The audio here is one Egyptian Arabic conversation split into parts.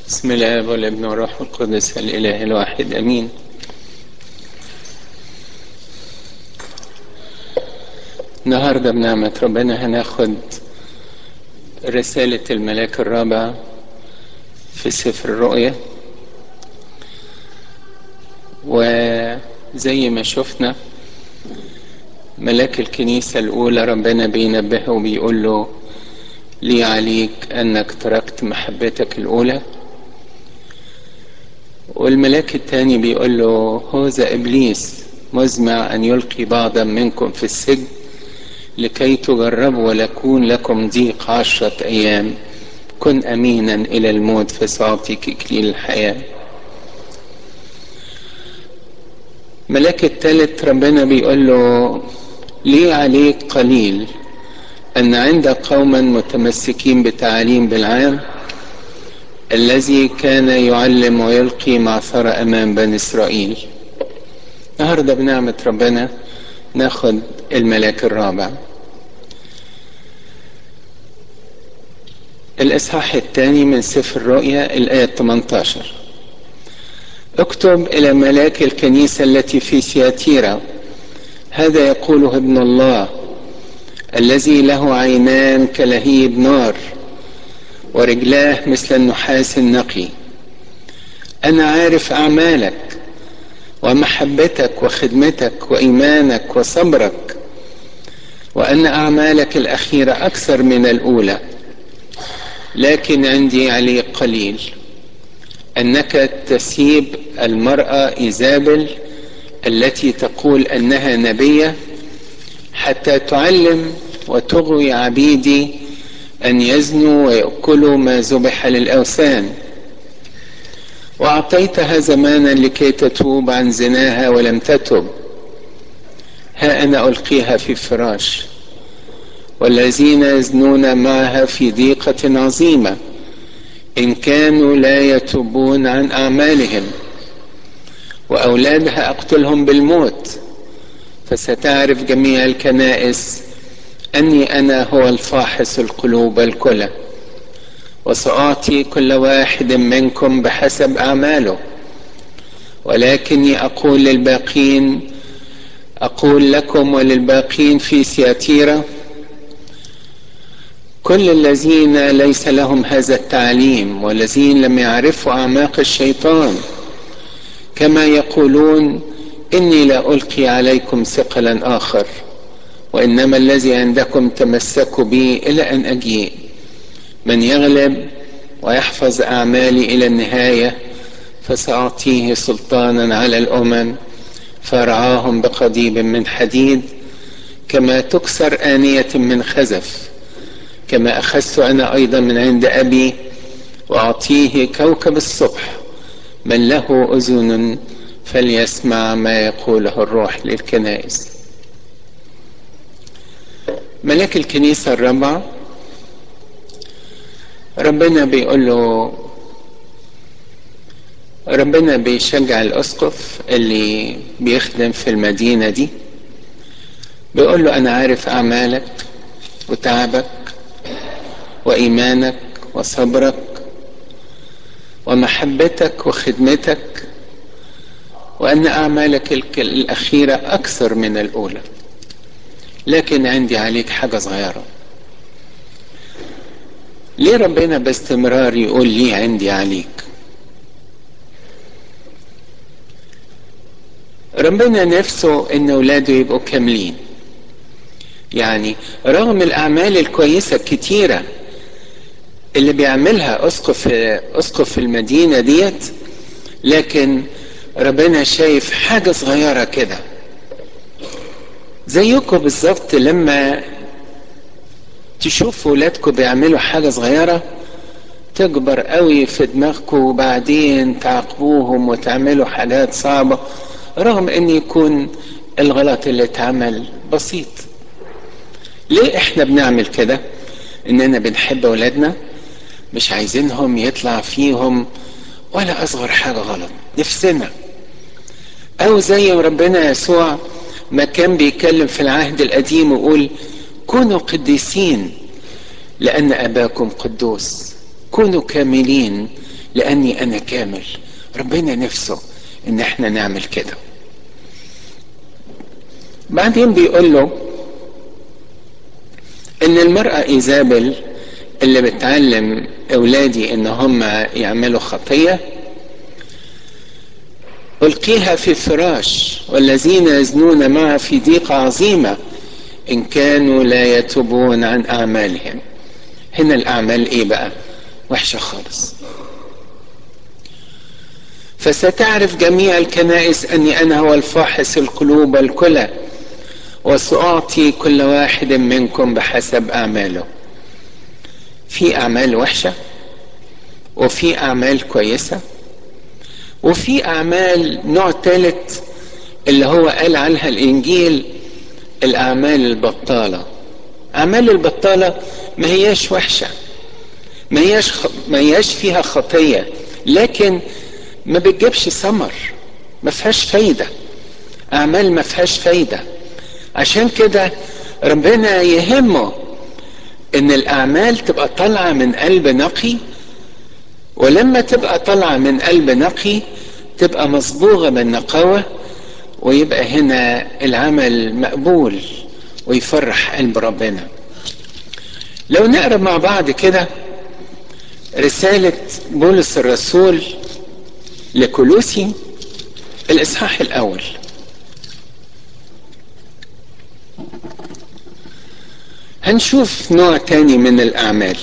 بسم الله والابن والروح القدس الإله الواحد أمين النهاردة بنعمة ربنا هناخد رسالة الملاك الرابع في سفر الرؤيا وزي ما شفنا ملاك الكنيسة الأولى ربنا بينبهه وبيقول له لي عليك أنك تركت محبتك الأولى والملاك الثاني بيقول له هوذا إبليس مزمع أن يلقي بعضا منكم في السجن لكي تجربوا وليكون لكم ضيق عشرة أيام كن أمينا إلى الموت فسأعطيك إكليل الحياة ملاك الثالث ربنا بيقول له لي عليك قليل أن عند قوما متمسكين بتعاليم بالعام الذي كان يعلم ويلقي معثرة أمام بني إسرائيل النهاردة بنعمة ربنا ناخد الملاك الرابع الإصحاح الثاني من سفر الرؤيا الآية 18 اكتب إلى ملاك الكنيسة التي في سياتيرا هذا يقوله ابن الله الذي له عينان كلهيب نار ورجلاه مثل النحاس النقي انا عارف اعمالك ومحبتك وخدمتك وايمانك وصبرك وان اعمالك الاخيره اكثر من الاولى لكن عندي عليك قليل انك تسيب المراه ايزابل التي تقول انها نبيه حتى تعلم وتغوي عبيدي أن يزنوا ويأكلوا ما ذبح للأوثان وأعطيتها زمانا لكي تتوب عن زناها ولم تتب ها أنا ألقيها في فراش والذين يزنون معها في ضيقة عظيمة إن كانوا لا يتوبون عن أعمالهم وأولادها أقتلهم بالموت فستعرف جميع الكنائس أني أنا هو الفاحص القلوب الكلى وسأعطي كل واحد منكم بحسب أعماله ولكني أقول للباقين أقول لكم وللباقين في سياتيرا كل الذين ليس لهم هذا التعليم والذين لم يعرفوا أعماق الشيطان كما يقولون إني لا ألقي عليكم ثقلا آخر وإنما الذي عندكم تمسكوا بي إلى أن أجيء من يغلب ويحفظ أعمالي إلى النهاية فسأعطيه سلطانا على الأمم فرعاهم بقضيب من حديد كما تكسر آنية من خزف كما أخذت أنا أيضا من عند أبي وأعطيه كوكب الصبح من له أذن فليسمع ما يقوله الروح للكنائس ملاك الكنيسة الرابعة ربنا بيقول له ربنا بيشجع الأسقف اللي بيخدم في المدينة دي بيقول له أنا عارف أعمالك وتعبك وإيمانك وصبرك ومحبتك وخدمتك وأن أعمالك الأخيرة أكثر من الأولى لكن عندي عليك حاجة صغيرة ليه ربنا باستمرار يقول لي عندي عليك ربنا نفسه ان اولاده يبقوا كاملين يعني رغم الاعمال الكويسة الكتيرة اللي بيعملها اسقف اسقف المدينة ديت لكن ربنا شايف حاجة صغيرة كده زيكم بالظبط لما تشوفوا ولادكم بيعملوا حاجة صغيرة تكبر قوي في دماغكم وبعدين تعاقبوهم وتعملوا حاجات صعبة رغم ان يكون الغلط اللي اتعمل بسيط ليه احنا بنعمل كده اننا بنحب اولادنا مش عايزينهم يطلع فيهم ولا اصغر حاجة غلط نفسنا او زي ربنا يسوع ما كان بيتكلم في العهد القديم ويقول كونوا قديسين لأن أباكم قدوس كونوا كاملين لاني انا كامل ربنا نفسه ان احنا نعمل كده بعدين بيقول له ان المرأة ايزابل اللي بتعلم اولادي ان هم يعملوا خطية القيها في الفراش والذين يزنون معها في ضيقة عظيمة ان كانوا لا يتوبون عن اعمالهم هنا الاعمال ايه بقى وحشة خالص فستعرف جميع الكنائس اني انا هو الفاحص القلوب والكلى وسأعطي كل واحد منكم بحسب أعماله في أعمال وحشة وفي أعمال كويسة وفي أعمال نوع ثالث اللي هو قال عنها الإنجيل الأعمال البطالة أعمال البطالة ما هياش وحشة ما هياش خ... ما هياش فيها خطية لكن ما بتجيبش ثمر ما فيهاش فايدة أعمال ما فيهاش فايدة عشان كده ربنا يهمه ان الاعمال تبقى طالعه من قلب نقي ولما تبقى طالعه من قلب نقي تبقى مصبوغه بالنقاوه ويبقى هنا العمل مقبول ويفرح قلب ربنا لو نقرا مع بعض كده رساله بولس الرسول لكولوسي الاصحاح الاول هنشوف نوع تاني من الأعمال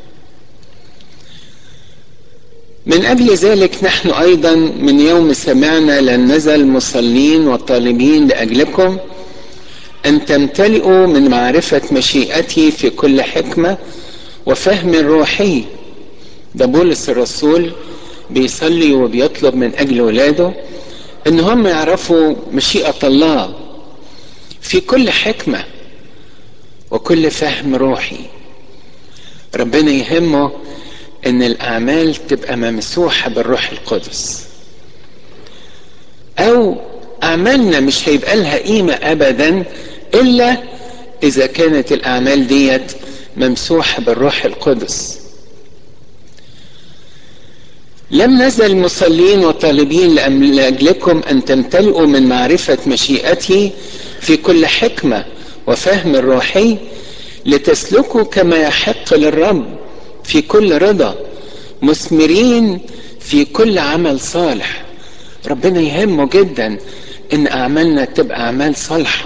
من أجل ذلك نحن أيضا من يوم سمعنا لن نزل مصلين وطالبين لأجلكم أن تمتلئوا من معرفة مشيئتي في كل حكمة وفهم روحي ده بولس الرسول بيصلي وبيطلب من أجل ولاده إن هم يعرفوا مشيئة الله في كل حكمه وكل فهم روحي ربنا يهمه ان الاعمال تبقى ممسوحه بالروح القدس او اعمالنا مش هيبقى لها قيمه ابدا الا اذا كانت الاعمال ديت ممسوحه بالروح القدس لم نزل مصلين وطالبين لاجلكم ان تمتلئوا من معرفه مشيئتي في كل حكمه وفهم الروحي لتسلكوا كما يحق للرب في كل رضا مثمرين في كل عمل صالح ربنا يهمه جدا ان اعمالنا تبقى اعمال صالحه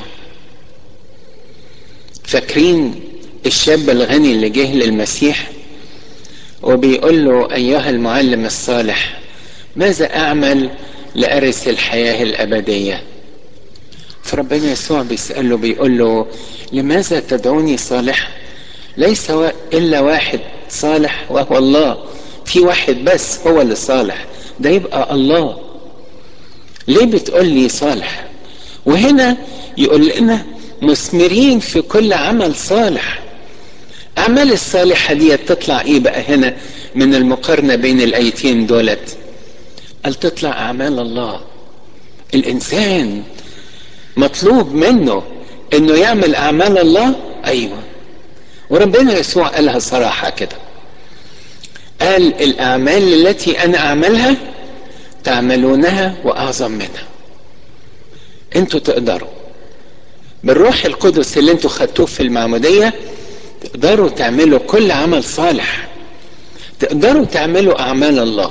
فاكرين الشاب الغني اللي جه للمسيح وبيقول له ايها المعلم الصالح ماذا اعمل لارث الحياه الابديه فربنا يسوع بيسأله بيقول له لماذا تدعوني صالح ليس إلا واحد صالح وهو الله في واحد بس هو اللي صالح ده يبقى الله ليه بتقول لي صالح وهنا يقول لنا مثمرين في كل عمل صالح أعمال الصالحة دي تطلع إيه بقى هنا من المقارنة بين الآيتين دولت قال تطلع أعمال الله الإنسان مطلوب منه انه يعمل اعمال الله ايوه وربنا يسوع قالها صراحة كده قال الاعمال التي انا اعملها تعملونها واعظم منها انتوا تقدروا بالروح القدس اللي انتوا خدتوه في المعمودية تقدروا تعملوا كل عمل صالح تقدروا تعملوا اعمال الله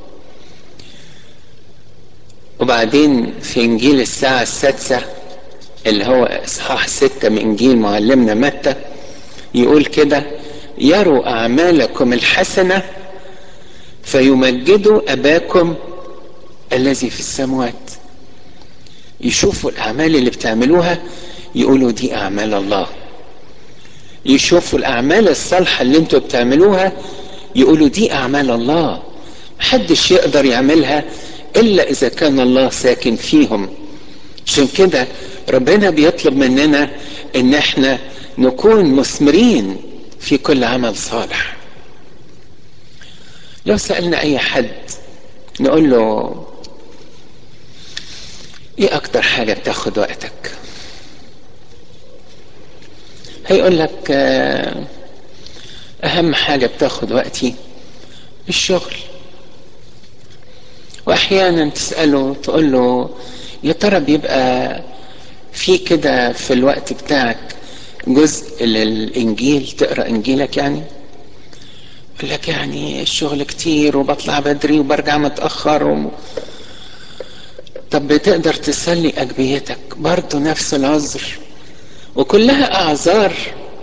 وبعدين في انجيل الساعة السادسة اللي هو اصحاح ستة من انجيل معلمنا متى يقول كده يروا اعمالكم الحسنة فيمجدوا اباكم الذي في السماوات يشوفوا الاعمال اللي بتعملوها يقولوا دي اعمال الله يشوفوا الاعمال الصالحة اللي انتوا بتعملوها يقولوا دي اعمال الله محدش يقدر يعملها الا اذا كان الله ساكن فيهم عشان كده ربنا بيطلب مننا ان احنا نكون مثمرين في كل عمل صالح لو سألنا اي حد نقول له ايه اكتر حاجة بتاخد وقتك هيقول لك اهم حاجة بتاخد وقتي الشغل احيانا تساله تقول له يا ترى بيبقى في كده في الوقت بتاعك جزء للانجيل تقرا انجيلك يعني يقول لك يعني الشغل كتير وبطلع بدري وبرجع متاخر و... طب بتقدر تسلي اجبيتك برضه نفس العذر وكلها اعذار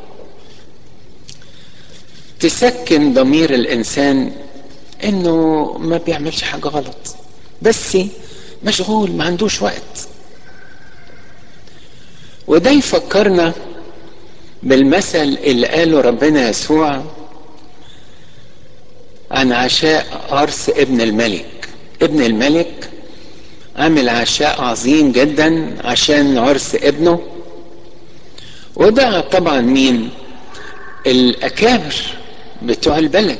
تسكن ضمير الانسان انه ما بيعملش حاجه غلط بس مشغول ما عندوش وقت وده يفكرنا بالمثل اللي قاله ربنا يسوع عن عشاء عرس ابن الملك ابن الملك عامل عشاء عظيم جدا عشان عرس ابنه ودعا طبعا مين الاكابر بتوع البلد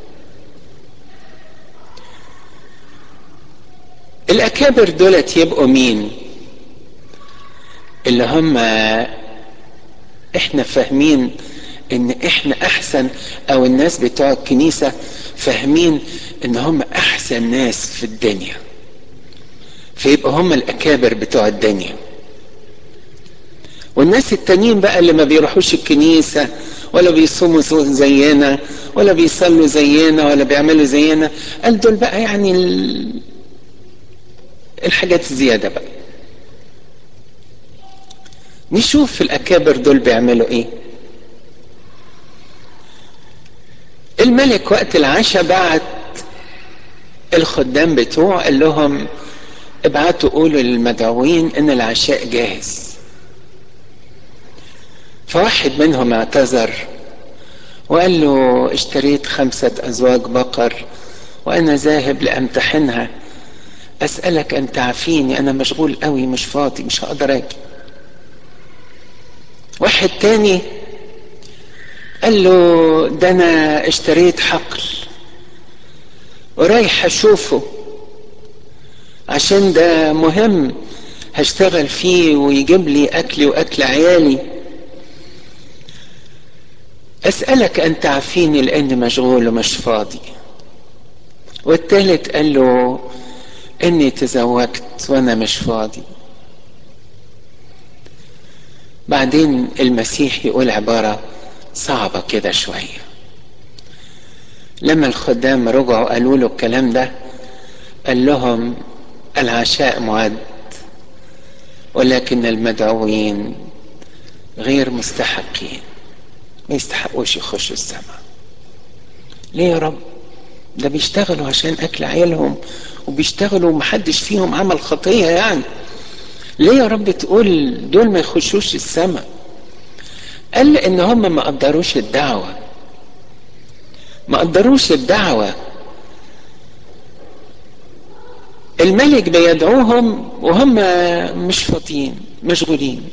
الاكابر دولت يبقوا مين اللي هم احنا فاهمين ان احنا احسن او الناس بتوع الكنيسة فاهمين ان هم احسن ناس في الدنيا فيبقى هم الاكابر بتوع الدنيا والناس التانيين بقى اللي ما بيروحوش الكنيسة ولا بيصوموا زينا ولا بيصلوا زينا ولا بيعملوا زينا قال دول بقى يعني ال... الحاجات الزيادة بقى نشوف الأكابر دول بيعملوا إيه الملك وقت العشاء بعت الخدام بتوعه قال لهم ابعتوا قولوا للمدعوين ان العشاء جاهز فواحد منهم اعتذر وقال له اشتريت خمسة ازواج بقر وانا ذاهب لامتحنها اسألك ان تعفيني انا مشغول قوي مش فاضي مش هقدر اجي واحد تاني قال له ده انا اشتريت حقل ورايح اشوفه عشان ده مهم هشتغل فيه ويجيب لي اكلي واكل عيالي اسألك ان تعفيني لاني مشغول ومش فاضي والتالت قال له اني تزوجت وانا مش فاضي بعدين المسيح يقول عبارة صعبة كده شوية لما الخدام رجعوا قالوا له الكلام ده قال لهم العشاء معد ولكن المدعوين غير مستحقين ما يستحقوش يخشوا السماء ليه يا رب ده بيشتغلوا عشان اكل عيالهم وبيشتغلوا ومحدش فيهم عمل خطية يعني ليه يا رب تقول دول ما يخشوش السماء قال ان هم ما قدروش الدعوة ما قدروش الدعوة الملك بيدعوهم وهم مش فاضيين مشغولين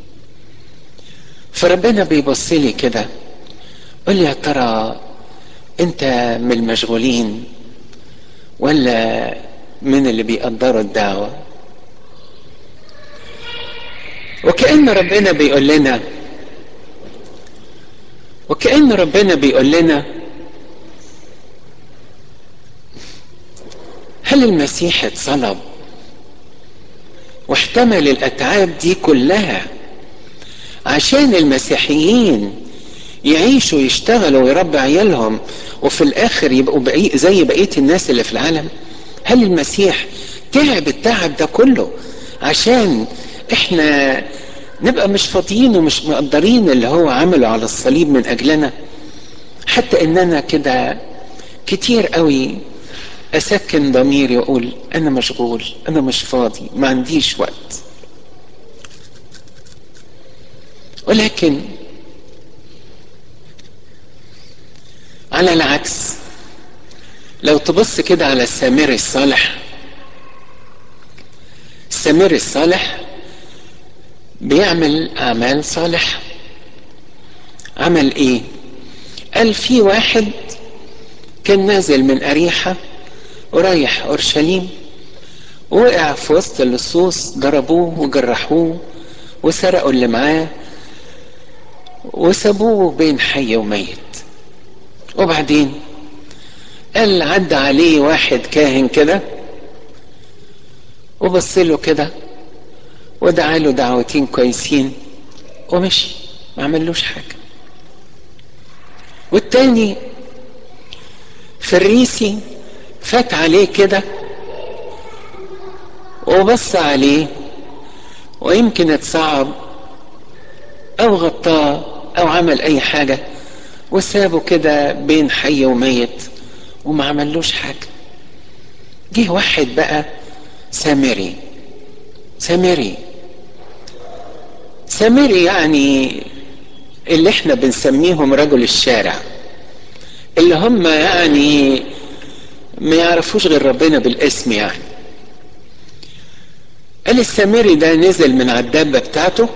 فربنا بيبص لي كده قول يا ترى انت من المشغولين ولا من اللي بيقدروا الدعوة وكأن ربنا بيقول لنا وكأن ربنا بيقول لنا هل المسيح اتصلب واحتمل الأتعاب دي كلها عشان المسيحيين يعيشوا يشتغلوا ويربوا عيالهم وفي الآخر يبقوا بقي زي بقية الناس اللي في العالم هل المسيح تعب التعب ده كله عشان احنا نبقى مش فاضيين ومش مقدرين اللي هو عمله على الصليب من اجلنا حتى اننا كده كتير قوي اسكن ضميري واقول انا مشغول انا مش فاضي ما عنديش وقت ولكن على العكس لو تبص كده على السامري الصالح السامري الصالح بيعمل اعمال صالحه عمل ايه قال في واحد كان نازل من اريحه ورايح اورشليم وقع في وسط اللصوص ضربوه وجرحوه وسرقوا اللي معاه وسابوه بين حي وميت وبعدين قال عدى عليه واحد كاهن كده وبص له كده ودعا له دعوتين كويسين ومشي ما عملوش حاجة والتاني فريسي فات عليه كده وبص عليه ويمكن اتصعب او غطاه او عمل اي حاجة وسابه كده بين حي وميت وما عملوش حاجة جه واحد بقى سامري سامري سامري يعني اللي احنا بنسميهم رجل الشارع اللي هم يعني ما يعرفوش غير ربنا بالاسم يعني قال السامري ده نزل من على الدابة بتاعته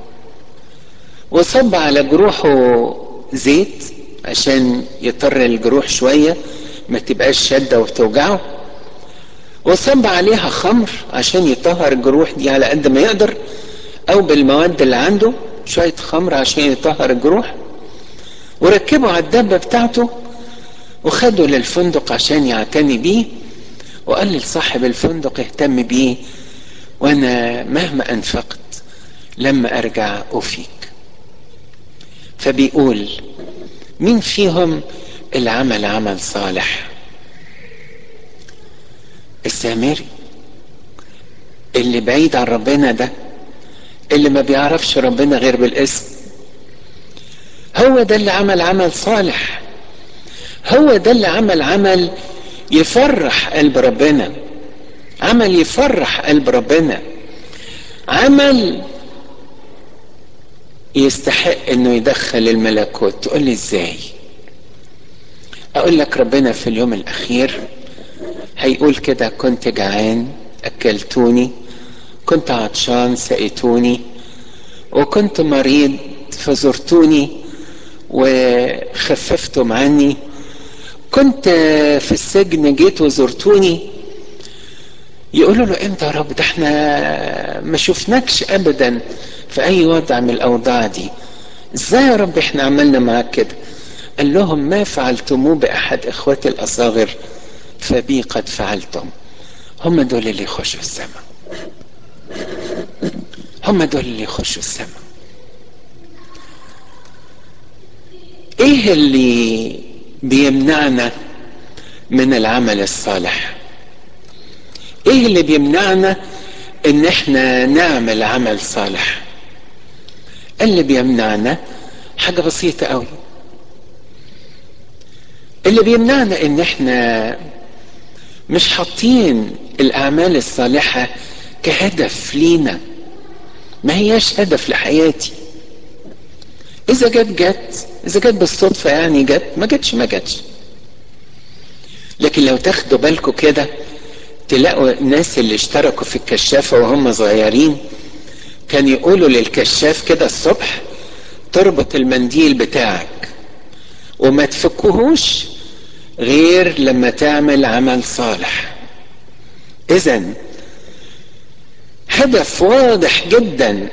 وصب على جروحه زيت عشان يطر الجروح شوية ما تبقاش شدة وتوجعه وصب عليها خمر عشان يطهر الجروح دي على قد ما يقدر او بالمواد اللي عنده شوية خمر عشان يطهر الجروح وركبه على الدابة بتاعته وخده للفندق عشان يعتني بيه وقال لصاحب الفندق اهتم بيه وانا مهما انفقت لما ارجع افيك فبيقول مين فيهم اللي عمل عمل صالح السامري اللي بعيد عن ربنا ده اللي ما بيعرفش ربنا غير بالاسم هو ده اللي عمل عمل صالح هو ده اللي عمل عمل يفرح قلب ربنا عمل يفرح قلب ربنا عمل يستحق انه يدخل الملكوت تقول لي ازاي اقول لك ربنا في اليوم الاخير هيقول كده كنت جعان اكلتوني كنت عطشان سقيتوني وكنت مريض فزرتوني وخففتم عني كنت في السجن جيت وزرتوني يقولوا له امتى يا رب ده احنا ما شفناكش ابدا في اي وضع من الاوضاع دي ازاي يا رب احنا عملنا معاك كده قال لهم ما فعلتموه باحد اخواتي الاصاغر فبي قد فعلتم هم دول اللي يخشوا السماء هم دول اللي يخشوا السماء ايه اللي بيمنعنا من العمل الصالح ايه اللي بيمنعنا ان احنا نعمل عمل صالح اللي بيمنعنا حاجة بسيطة قوي اللي بيمنعنا ان احنا مش حاطين الاعمال الصالحة كهدف لينا ما هياش هدف لحياتي اذا جت جت اذا جت بالصدفة يعني جت ما جتش ما جتش لكن لو تاخدوا بالكم كده تلاقوا الناس اللي اشتركوا في الكشافة وهم صغيرين كان يقولوا للكشاف كده الصبح تربط المنديل بتاعك وما تفكهوش غير لما تعمل عمل صالح اذا هدف واضح جدا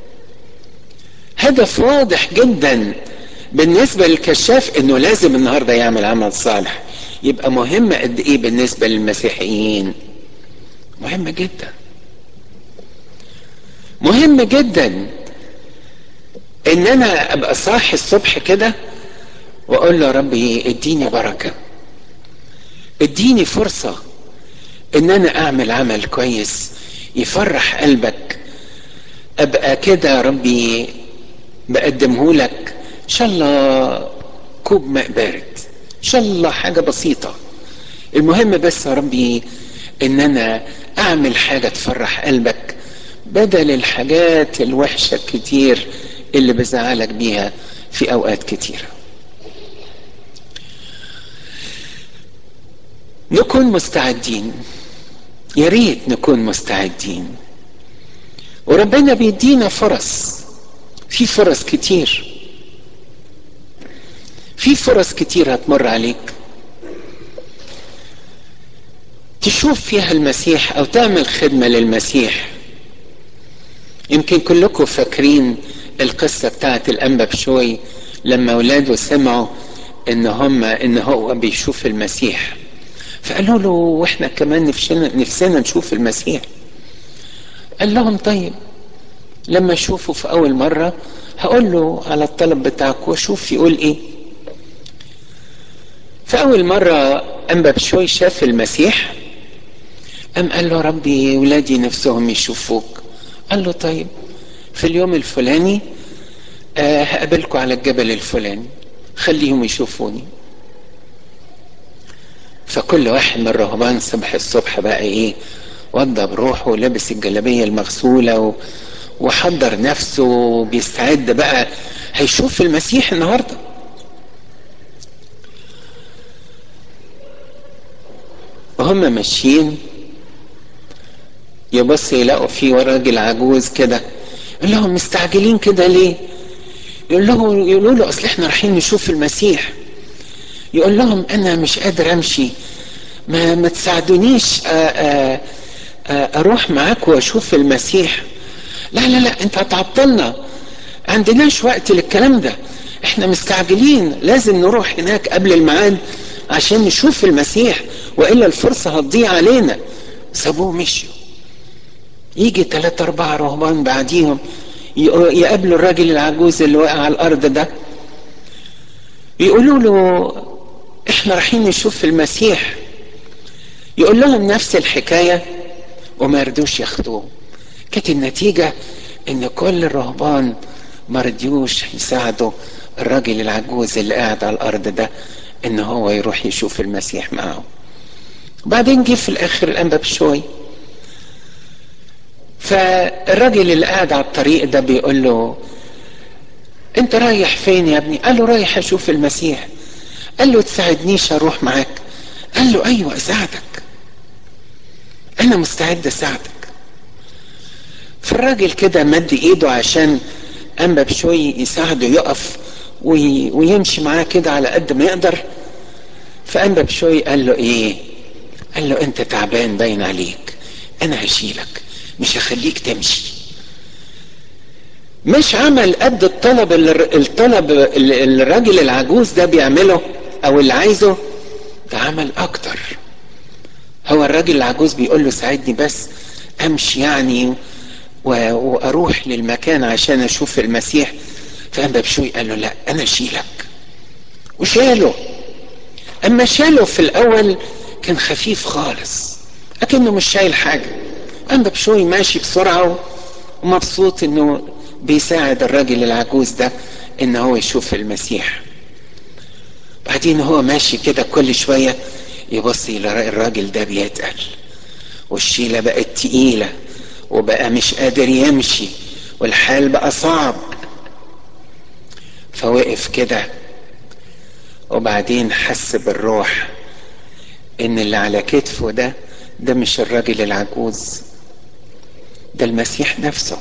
هدف واضح جدا بالنسبة للكشاف انه لازم النهاردة يعمل عمل صالح يبقى مهمة قد ايه بالنسبة للمسيحيين مهمة جدا مهم جدا ان انا ابقى صاحي الصبح كده واقول له يا ربي اديني بركة اديني فرصة ان انا اعمل عمل كويس يفرح قلبك ابقى كده يا ربي بقدمه لك ان شاء الله كوب ماء بارد ان شاء الله حاجة بسيطة المهم بس يا ربي ان انا اعمل حاجة تفرح قلبك بدل الحاجات الوحشة الكتير اللي بزعلك بيها في اوقات كتيرة نكون مستعدين يا ريت نكون مستعدين وربنا بيدينا فرص في فرص كتير في فرص كتير هتمر عليك تشوف فيها المسيح او تعمل خدمة للمسيح يمكن كلكم فاكرين القصة بتاعت الانبا بشوي لما اولاده سمعوا ان هم ان هو بيشوف المسيح فقالوا له واحنا كمان نفسنا نفسنا نشوف المسيح قال لهم طيب لما اشوفه في اول مرة هقول له على الطلب بتاعك واشوف يقول ايه في اول مرة انبا بشوي شاف المسيح قام قال له ربي ولادي نفسهم يشوفوك قال له طيب في اليوم الفلاني أه هقابلكم على الجبل الفلاني خليهم يشوفوني فكل واحد من الرهبان صبح الصبح بقى ايه وضى بروحه ولابس الجلابيه المغسوله و... وحضر نفسه وبيستعد بقى هيشوف المسيح النهارده وهم ماشيين يبص يلاقوا في راجل عجوز كده يقول لهم مستعجلين كده ليه يقول له يقولوا له اصل احنا رايحين نشوف المسيح يقول لهم انا مش قادر امشي ما ما تساعدونيش آآ آآ اروح معاك واشوف المسيح لا لا لا انت هتعطلنا عندناش وقت للكلام ده احنا مستعجلين لازم نروح هناك قبل الميعاد عشان نشوف المسيح والا الفرصه هتضيع علينا سابوه مشيوا يجي ثلاثة أربعة رهبان بعديهم يقابلوا الراجل العجوز اللي واقع على الأرض ده يقولوا له احنا رايحين نشوف المسيح يقول لهم نفس الحكاية وما يردوش ياخدوه كانت النتيجة ان كل الرهبان ما رضيوش يساعدوا الراجل العجوز اللي قاعد على الارض ده ان هو يروح يشوف المسيح معه بعدين جه في الاخر الانبا بشوي فالراجل اللي قاعد على الطريق ده بيقول له انت رايح فين يا ابني قال له رايح اشوف المسيح قال له تساعدنيش اروح معاك قال له ايوه اساعدك انا مستعد اساعدك فالراجل كده مد ايده عشان انبا بشوي يساعده يقف وي ويمشي معاه كده على قد ما يقدر فانبا بشوي قال له ايه قال له انت تعبان باين عليك انا هشيلك مش هخليك تمشي مش عمل قد الطلب اللي الطلب اللي الراجل العجوز ده بيعمله او اللي عايزه ده عمل اكتر هو الراجل العجوز بيقول له ساعدني بس امشي يعني واروح للمكان عشان اشوف المسيح فانبا بشوي قال له لا انا اشيلك وشاله اما شاله في الاول كان خفيف خالص لكنه مش شايل حاجه انبا بشوي ماشي بسرعه ومبسوط انه بيساعد الراجل العجوز ده ان هو يشوف المسيح بعدين هو ماشي كده كل شويه يبص يلاقي الراجل ده بيتقل والشيله بقت تقيله وبقى مش قادر يمشي والحال بقى صعب فوقف كده وبعدين حس بالروح ان اللي على كتفه ده ده مش الراجل العجوز ده المسيح نفسه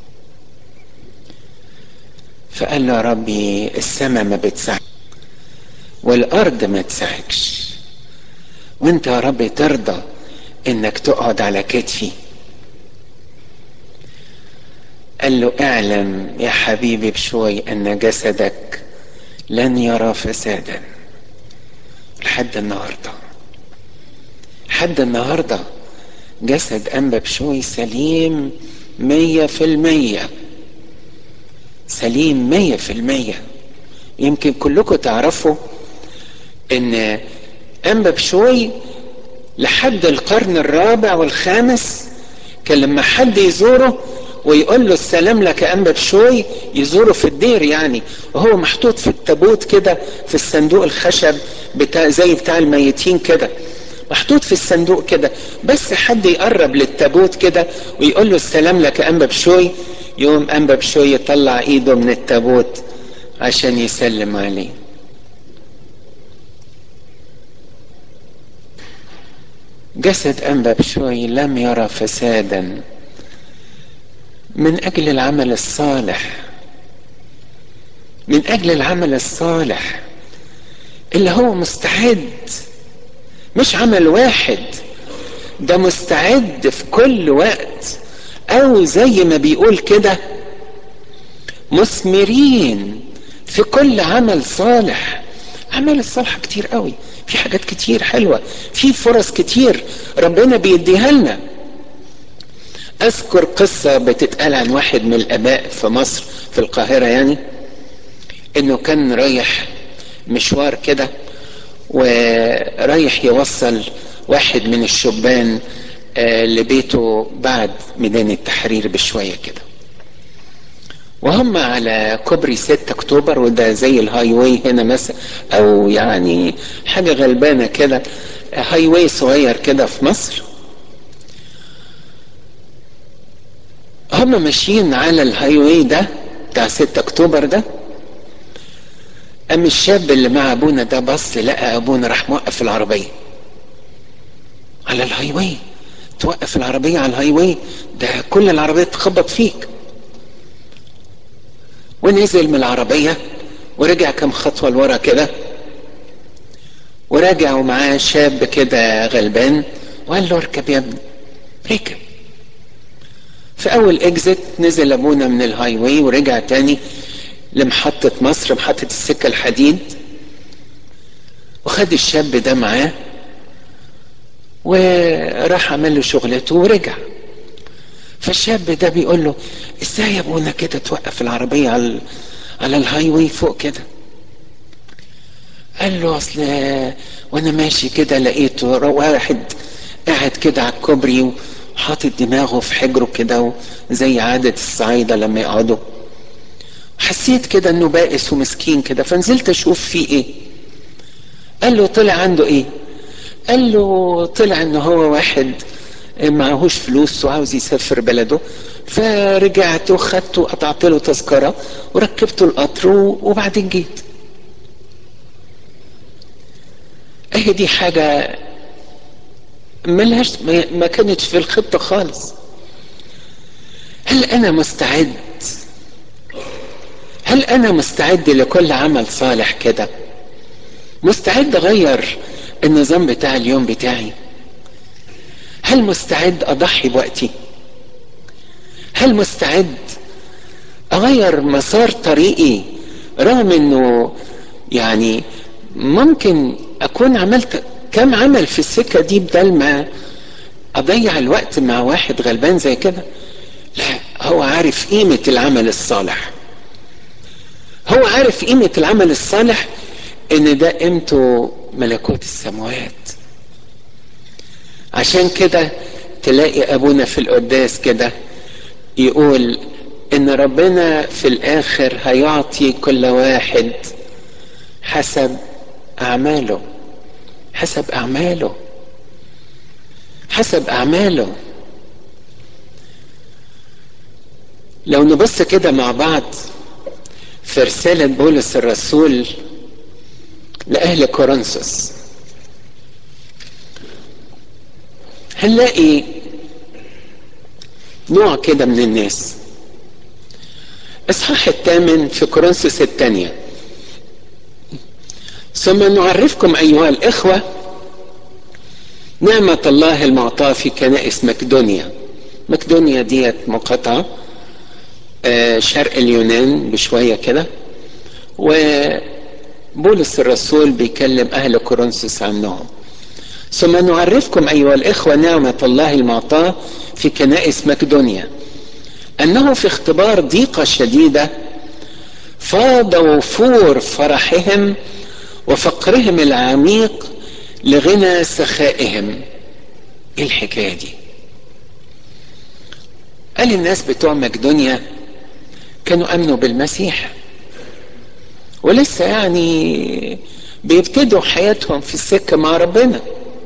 فقال له يا ربي السماء ما بتسعك والارض ما تسعكش وانت يا رب ترضى انك تقعد على كتفي قال له اعلم يا حبيبي بشوي ان جسدك لن يرى فسادا لحد النهارده لحد النهارده جسد انبا بشوي سليم مية في المية سليم مية في المية يمكن كلكم تعرفوا ان انبا بشوي لحد القرن الرابع والخامس كان لما حد يزوره ويقول له السلام لك يا انبا بشوي يزوره في الدير يعني وهو محطوط في التابوت كده في الصندوق الخشب بتاع زي بتاع الميتين كده محطوط في الصندوق كده بس حد يقرب للتابوت كده ويقول له السلام لك يا انبا بشوي يوم انبا بشوي يطلع ايده من التابوت عشان يسلم عليه جسد انبا بشوي لم يرى فسادا من اجل العمل الصالح من اجل العمل الصالح اللي هو مستعد مش عمل واحد ده مستعد في كل وقت او زي ما بيقول كده مثمرين في كل عمل صالح اعمال الصالحة كتير قوي في حاجات كتير حلوة في فرص كتير ربنا بيديها لنا اذكر قصة بتتقال عن واحد من الاباء في مصر في القاهرة يعني انه كان رايح مشوار كده ورايح يوصل واحد من الشبان آه لبيته بعد ميدان التحرير بشوية كده وهم على كوبري 6 اكتوبر وده زي الهاي واي هنا مثلا او يعني حاجة غلبانة كده هاي واي صغير كده في مصر هم ماشيين على الهاي واي ده بتاع 6 اكتوبر ده قام الشاب اللي مع ابونا ده بص لقى ابونا راح موقف العربيه على الهاي واي توقف العربيه على الهاي واي ده كل العربيه تخبط فيك ونزل من العربيه ورجع كم خطوه لورا كده وراجع ومعاه شاب كده غلبان وقال له اركب يا ابني ركب في اول اكزت نزل ابونا من الهاي واي ورجع تاني لمحطة مصر محطة السكة الحديد وخد الشاب ده معاه وراح عمل له شغلته ورجع فالشاب ده بيقول له ازاي يا ابونا كده توقف العربية على على الهاي واي فوق كده قال له اصل وانا ماشي كده لقيت واحد قاعد كده على الكوبري وحاطط دماغه في حجره كده زي عادة الصعايدة لما يقعدوا حسيت كده انه بائس ومسكين كده فنزلت اشوف فيه ايه قال له طلع عنده ايه قال له طلع انه هو واحد معهوش فلوس وعاوز يسافر بلده فرجعت وخدته وقطعت له تذكرة وركبته القطر وبعدين جيت اهي دي حاجة ملهاش ما كانتش في الخطة خالص هل انا مستعد هل انا مستعد لكل عمل صالح كده مستعد اغير النظام بتاع اليوم بتاعي هل مستعد اضحي بوقتي هل مستعد اغير مسار طريقي رغم انه يعني ممكن اكون عملت كم عمل في السكة دي بدل ما اضيع الوقت مع واحد غلبان زي كده لا هو عارف قيمة العمل الصالح هو عارف قيمة العمل الصالح ان ده قيمته ملكوت السماوات عشان كده تلاقي ابونا في القداس كده يقول ان ربنا في الاخر هيعطي كل واحد حسب اعماله حسب اعماله حسب اعماله لو نبص كده مع بعض في رسالة بولس الرسول لأهل كورنثوس هنلاقي نوع كده من الناس اصحاح الثامن في كورنثوس الثانية ثم نعرفكم أيها الإخوة نعمة الله المعطاة في كنائس مقدونيا مقدونيا ديت مقاطعة شرق اليونان بشوية كده وبولس الرسول بيكلم أهل كورنثوس عنهم ثم نعرفكم أيها الإخوة نعمة الله المعطاة في كنائس مقدونيا أنه في اختبار ضيقة شديدة فاض وفور فرحهم وفقرهم العميق لغنى سخائهم ايه الحكايه دي قال الناس بتوع مقدونيا كانوا امنوا بالمسيح ولسه يعني بيبتدوا حياتهم في السكه مع ربنا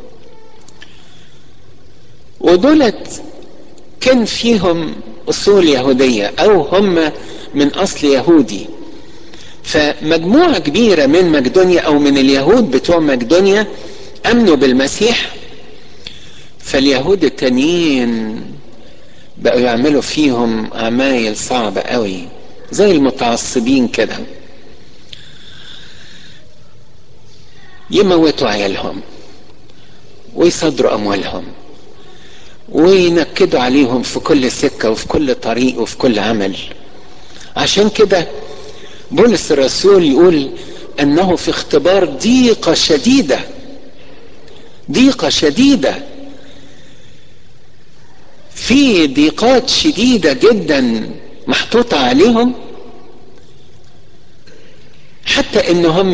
ودولت كان فيهم اصول يهوديه او هم من اصل يهودي فمجموعه كبيره من مقدونيا او من اليهود بتوع مقدونيا امنوا بالمسيح فاليهود التانيين بقوا يعملوا فيهم عمايل صعبة قوي زي المتعصبين كده يموتوا عيالهم ويصدروا أموالهم وينكدوا عليهم في كل سكة وفي كل طريق وفي كل عمل عشان كده بولس الرسول يقول أنه في اختبار ضيقة شديدة ضيقة شديدة في ضيقات شديدة جدا محطوطة عليهم حتى ان هم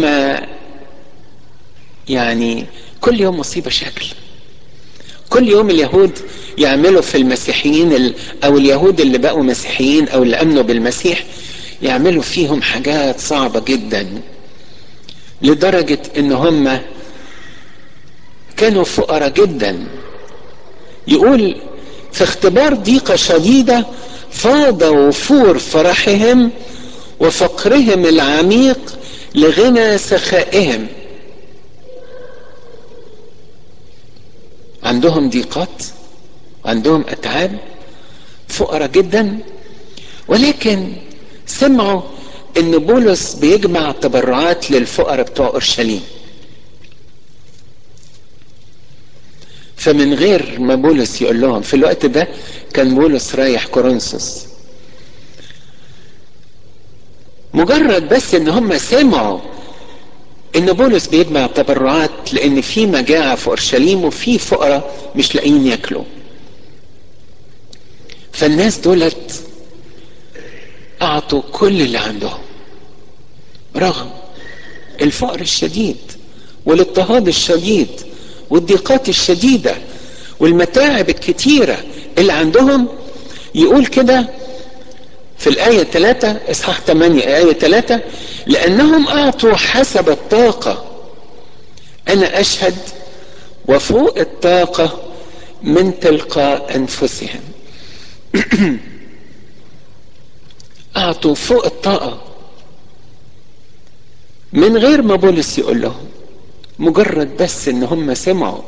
يعني كل يوم مصيبة شكل كل يوم اليهود يعملوا في المسيحيين او اليهود اللي بقوا مسيحيين او اللي امنوا بالمسيح يعملوا فيهم حاجات صعبة جدا لدرجة ان هم كانوا فقراء جدا يقول في اختبار ضيقة شديدة فاض وفور فرحهم وفقرهم العميق لغنى سخائهم عندهم ضيقات عندهم اتعاب فقراء جدا ولكن سمعوا ان بولس بيجمع تبرعات للفقراء بتوع اورشليم فمن غير ما بولس يقول لهم في الوقت ده كان بولس رايح كورنثوس مجرد بس ان هم سمعوا ان بولس بيجمع تبرعات لان في مجاعة في اورشليم وفي فقراء مش لاقيين ياكلوا فالناس دولت اعطوا كل اللي عندهم رغم الفقر الشديد والاضطهاد الشديد والضيقات الشديدة والمتاعب الكتيرة اللي عندهم يقول كده في الآية 3 إصحاح 8 آية 3 لأنهم أعطوا حسب الطاقة أنا أشهد وفوق الطاقة من تلقاء أنفسهم أعطوا فوق الطاقة من غير ما بولس يقول لهم مجرد بس ان هم سمعوا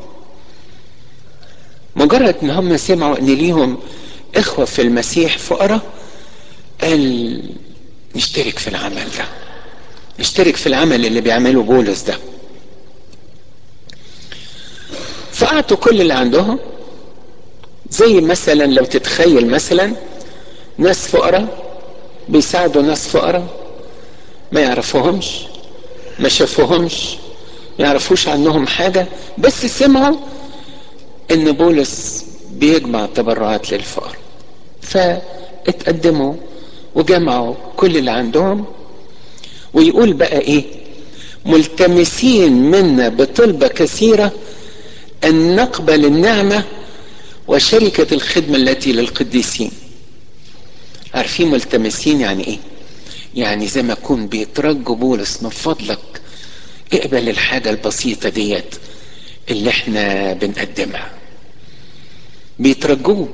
مجرد ان هم سمعوا ان ليهم اخوة في المسيح فقراء قال نشترك في العمل ده نشترك في العمل اللي بيعمله بولس ده فأعطوا كل اللي عندهم زي مثلا لو تتخيل مثلا ناس فقراء بيساعدوا ناس فقراء ما يعرفوهمش ما شافوهمش ما يعرفوش عنهم حاجة بس سمعوا ان بولس بيجمع تبرعات للفقراء فاتقدموا وجمعوا كل اللي عندهم ويقول بقى ايه ملتمسين منا بطلبة كثيرة ان نقبل النعمة وشركة الخدمة التي للقديسين عارفين ملتمسين يعني ايه يعني زي ما يكون بيترجوا بولس من فضلك اقبل الحاجة البسيطة ديت اللي احنا بنقدمها بيترجوه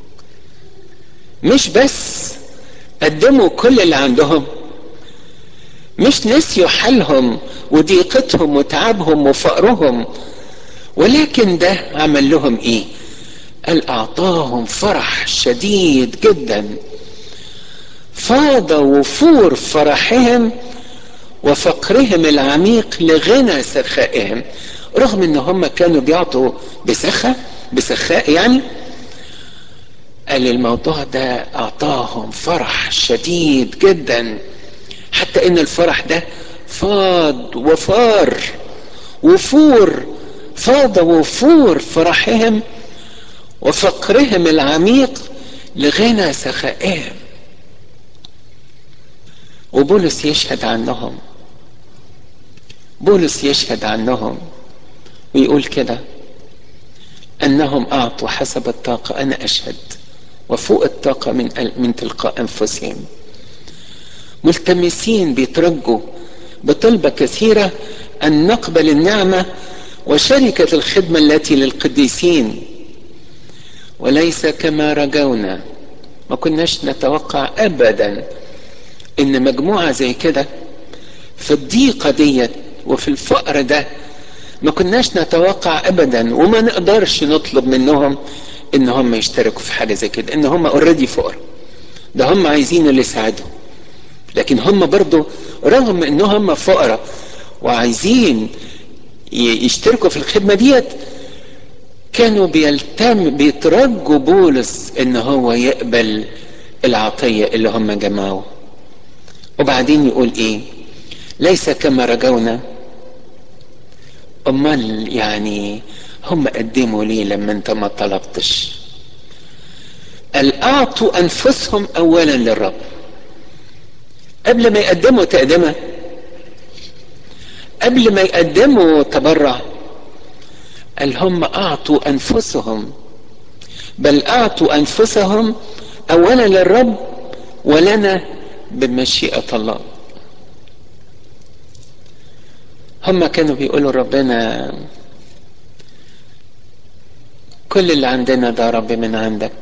مش بس قدموا كل اللي عندهم مش نسيوا حالهم وضيقتهم وتعبهم وفقرهم ولكن ده عمل لهم ايه قال اعطاهم فرح شديد جدا فاض وفور فرحهم وفقرهم العميق لغنى سخائهم رغم ان هم كانوا بيعطوا بسخة بسخاء يعني قال الموضوع ده اعطاهم فرح شديد جدا حتى ان الفرح ده فاض وفار وفور فاض وفور فرحهم وفقرهم العميق لغنى سخائهم وبولس يشهد عنهم بولس يشهد عنهم ويقول كده انهم اعطوا حسب الطاقه انا اشهد وفوق الطاقه من من تلقاء انفسهم ملتمسين بيترجوا بطلبه كثيره ان نقبل النعمه وشركه الخدمه التي للقديسين وليس كما رجونا ما كناش نتوقع ابدا ان مجموعه زي كده في الضيقه ديت وفي الفقر ده ما كناش نتوقع ابدا وما نقدرش نطلب منهم ان هم يشتركوا في حاجه زي كده ان هم اوريدي فقراء ده هم عايزين اللي يساعدهم لكن هم برضو رغم ان هم فقراء وعايزين يشتركوا في الخدمه ديت كانوا بيلتم بيترجوا بولس ان هو يقبل العطيه اللي هم جمعوها وبعدين يقول ايه ليس كما رجونا امال يعني هم قدموا ليه لما انت ما طلبتش قال اعطوا انفسهم اولا للرب قبل ما يقدموا تقدمه قبل ما يقدموا تبرع قال هم اعطوا انفسهم بل اعطوا انفسهم اولا للرب ولنا بمشيئة الله هم كانوا بيقولوا ربنا كل اللي عندنا ده رب من عندك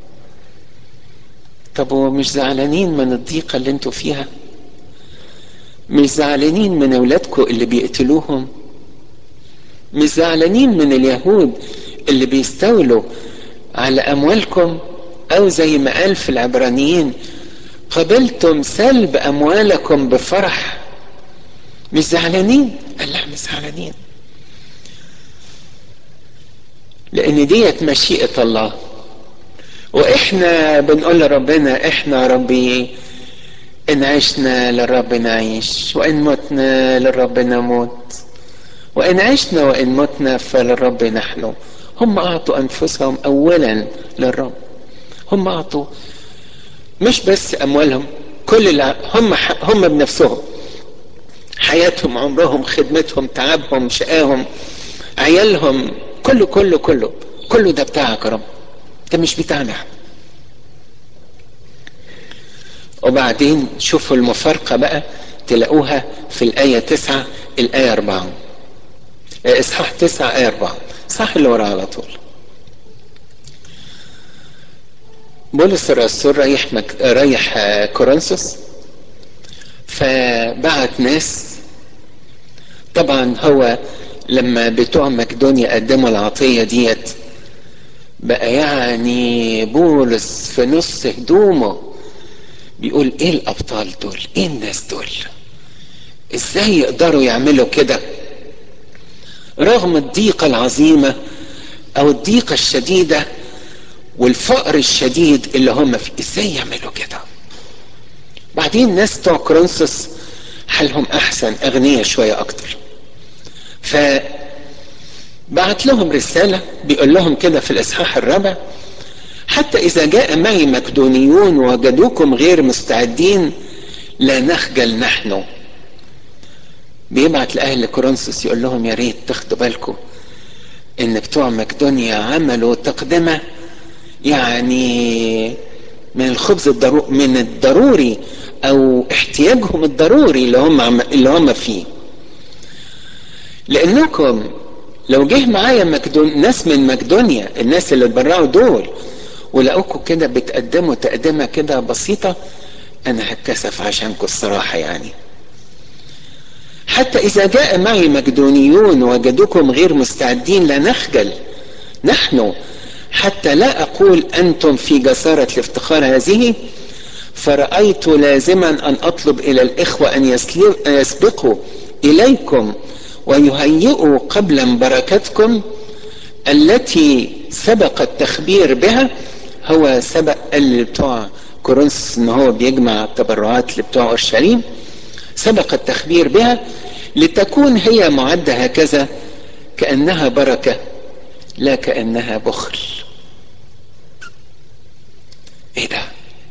طب ومش زعلانين من الضيقة اللي انتوا فيها مش زعلانين من اولادكم اللي بيقتلوهم مش زعلانين من اليهود اللي بيستولوا على اموالكم او زي ما قال في العبرانيين قبلتم سلب اموالكم بفرح مش زعلانين قال لا مش زعلانين لان ديت مشيئة الله واحنا بنقول لربنا احنا ربي ان عشنا للرب نعيش وان متنا للرب نموت وان عشنا وان متنا فللرب نحن هم اعطوا انفسهم اولا للرب هم اعطوا مش بس اموالهم كل اللي هم هم بنفسهم حياتهم عمرهم خدمتهم تعبهم شقاهم عيالهم كله كله كله كله ده بتاعك يا رب ده مش بتاعنا وبعدين شوفوا المفارقة بقى تلاقوها في الآية تسعة الآية أربعة إصحاح تسعة آية أربعة صح اللي ورا على طول بولس الرسول رايح مك... رايح كورنثوس فبعت ناس طبعا هو لما بتوع مقدونيا قدموا العطية ديت بقى يعني بولس في نص هدومه بيقول ايه الابطال دول ايه الناس دول ازاي يقدروا يعملوا كده رغم الضيقة العظيمة او الضيقة الشديدة والفقر الشديد اللي هم فيه ازاي يعملوا كده بعدين ناس بتوع كورنثوس حالهم احسن اغنياء شوية اكتر ف بعت لهم رسالة بيقول لهم كده في الاصحاح الرابع حتى اذا جاء معي مكدونيون وجدوكم غير مستعدين لا نخجل نحن بيبعت لاهل كورنثوس يقول لهم يا ريت تاخدوا بالكم ان بتوع مقدونيا عملوا تقدمه يعني من الخبز الضروري من الضروري او احتياجهم الضروري اللي هم اللي هم فيه لانكم لو جه معايا مكدون ناس من مقدونيا الناس اللي اتبرعوا دول ولقوكم كده بتقدموا تقدمه كده بسيطه انا هتكسف عشانكم الصراحه يعني حتى اذا جاء معي مقدونيون وجدوكم غير مستعدين لا نخجل نحن حتى لا اقول انتم في جساره الافتخار هذه فرأيت لازما ان اطلب الى الاخوة ان يسبقوا اليكم ويهيئوا قبلا بركتكم التي سبق التخبير بها هو سبق اللي بتوع كورنثوس ان هو بيجمع التبرعات اللي بتوع اورشليم سبق التخبير بها لتكون هي معدة هكذا كأنها بركة لا كأنها بخل ايه ده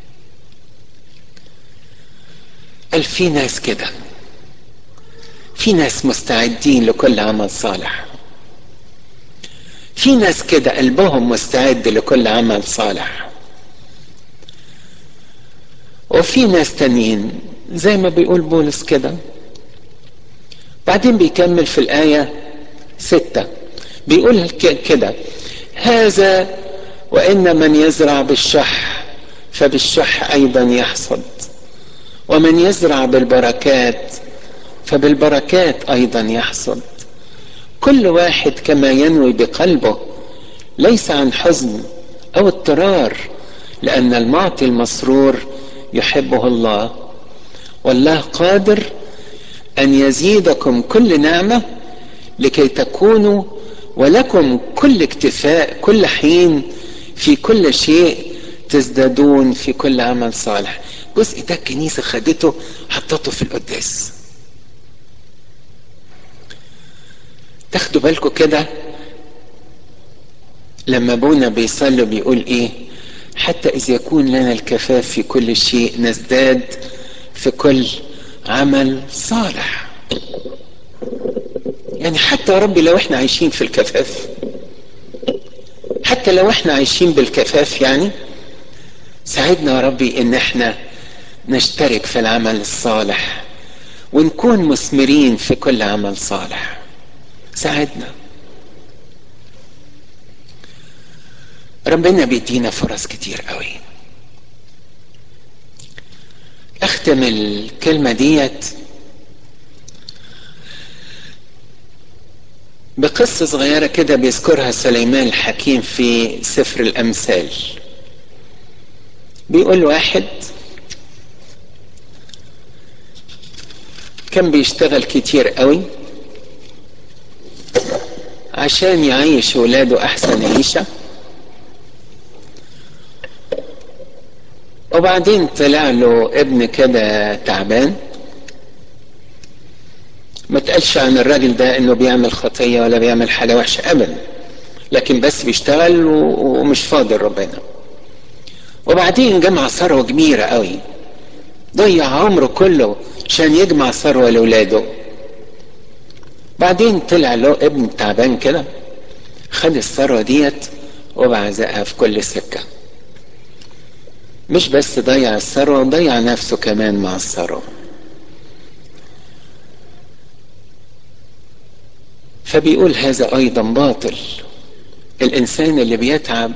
قال في ناس كده في ناس مستعدين لكل عمل صالح في ناس كده قلبهم مستعد لكل عمل صالح وفي ناس تانيين زي ما بيقول بولس كده بعدين بيكمل في الآية ستة بيقول كده هذا وإن من يزرع بالشح فبالشح أيضا يحصد ومن يزرع بالبركات فبالبركات أيضا يحصد كل واحد كما ينوي بقلبه ليس عن حزن أو اضطرار لأن المعطي المسرور يحبه الله والله قادر أن يزيدكم كل نعمة لكي تكونوا ولكم كل اكتفاء كل حين في كل شيء تزدادون في كل عمل صالح جزء ده الكنيسة خدته حطته في القداس تاخدوا بالكم كده لما ابونا بيصلي بيقول ايه حتى إذ يكون لنا الكفاف في كل شيء نزداد في كل عمل صالح يعني حتى يا ربي لو احنا عايشين في الكفاف حتى لو احنا عايشين بالكفاف يعني ساعدنا يا ربي ان احنا نشترك في العمل الصالح ونكون مثمرين في كل عمل صالح ساعدنا ربنا بيدينا فرص كتير قوي اختم الكلمة ديت بقصة صغيرة كده بيذكرها سليمان الحكيم في سفر الأمثال بيقول واحد كان بيشتغل كتير قوي عشان يعيش ولاده أحسن عيشة وبعدين طلع له ابن كده تعبان ما تقالش عن الراجل ده انه بيعمل خطية ولا بيعمل حاجة وحشة ابدا لكن بس بيشتغل ومش فاضل ربنا وبعدين جمع ثروة كبيرة قوي ضيع عمره كله عشان يجمع ثروة لولاده بعدين طلع له ابن تعبان كده خد الثروة ديت وبعزقها في كل سكة مش بس ضيع الثروة ضيع نفسه كمان مع الثروة فبيقول هذا ايضا باطل الانسان اللي بيتعب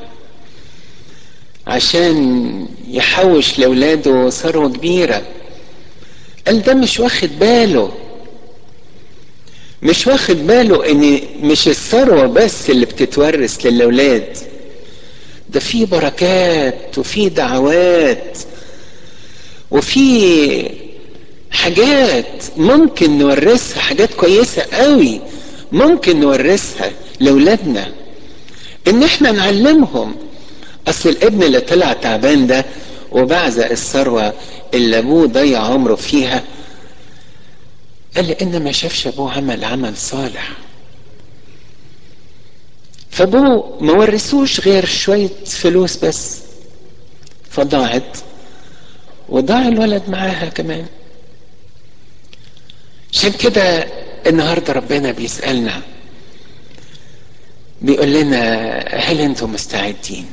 عشان يحوش لاولاده ثروه كبيره قال ده مش واخد باله مش واخد باله ان مش الثروه بس اللي بتتورث للاولاد ده في بركات وفي دعوات وفي حاجات ممكن نورثها حاجات كويسه قوي ممكن نورثها لاولادنا ان احنا نعلمهم اصل الابن اللي طلع تعبان ده وبعزق الثروه اللي ابوه ضيع عمره فيها قال لان ما شافش ابوه عمل عمل صالح فابوه ما ورثوش غير شويه فلوس بس فضاعت وضاع الولد معاها كمان عشان كده النهارده ربنا بيسألنا بيقول لنا هل انتم مستعدين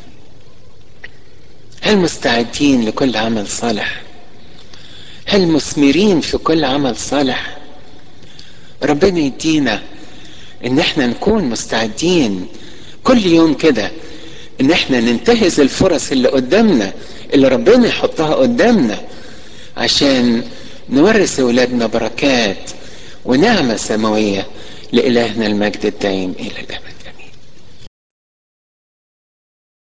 هل مستعدين لكل عمل صالح هل مثمرين في كل عمل صالح ربنا يدينا ان احنا نكون مستعدين كل يوم كده ان احنا ننتهز الفرص اللي قدامنا اللي ربنا يحطها قدامنا عشان نورث اولادنا بركات ونعمة سماوية لإلهنا المجد الدائم إلى الأبد